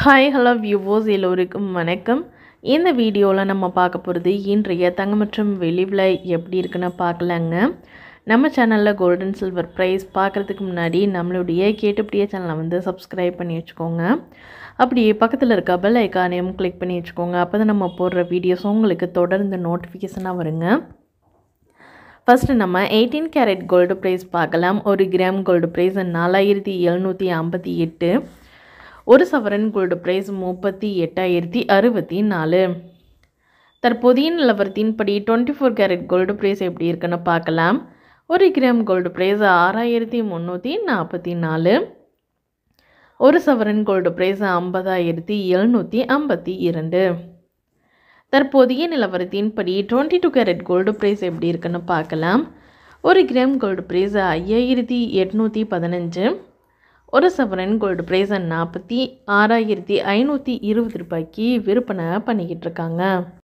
hi hello வியூவோஸ் எல்லோருக்கும் வணக்கம் இந்த வீடியோவில் நம்ம பார்க்க போகிறது இன்றைய தங்கம் மற்றும் வெள்ளி விலை எப்படி இருக்குன்னு பார்க்கலாங்க நம்ம சேனலில் கோல்டன் சில்வர் ப்ரைஸ் பார்க்குறதுக்கு முன்னாடி நம்மளுடைய கேட்டுப்படியே சேனலை வந்து சப்ஸ்கிரைப் பண்ணி வச்சுக்கோங்க அப்படியே பக்கத்தில் இருக்க பெல் ஐக்கானையும் கிளிக் பண்ணி வச்சுக்கோங்க அப்போ தான் நம்ம போடுற வீடியோஸ் உங்களுக்கு தொடர்ந்து நோட்டிஃபிகேஷனாக வருங்க ஃபஸ்ட்டு நம்ம எயிட்டீன் கேரட் கோல்டு ப்ரைஸ் பார்க்கலாம் ஒரு கிராம் கோல்டு ப்ரைஸ் நாலாயிரத்தி எழுநூற்றி ஐம்பத்தி எட்டு ஒரு சவரன் கோல்டு ப்ரைஸ் முப்பத்தி எட்டாயிரத்தி அறுபத்தி நாலு தற்போதைய நிலவரத்தின்படி twenty four carat gold price எப்படி இருக்குன்னு பார்க்கலாம் ஒரு கிராம் கோல்டு ப்ரைஸ் ஆறாயிரத்தி முந்நூற்றி நாற்பத்தி நாலு ஒரு சவரன் கோல்டு ப்ரைஸ் ஐம்பதாயிரத்தி எழுநூற்றி ஐம்பத்தி இரண்டு தற்போதைய நிலவரத்தின்படி twenty two carat gold price எப்படி இருக்குன்னு பார்க்கலாம் ஒரு கிராம் கோல்டு ப்ரைஸ் ஐயாயிரத்தி எட்நூற்றி பதினஞ்சு ஒரு சவரன் கோல்டு ப்ரைஸ் நாற்பத்தி ஆறாயிரத்தி ஐநூற்றி இருபது ரூபாய்க்கு விற்பனை பண்ணிக்கிட்டு இருக்காங்க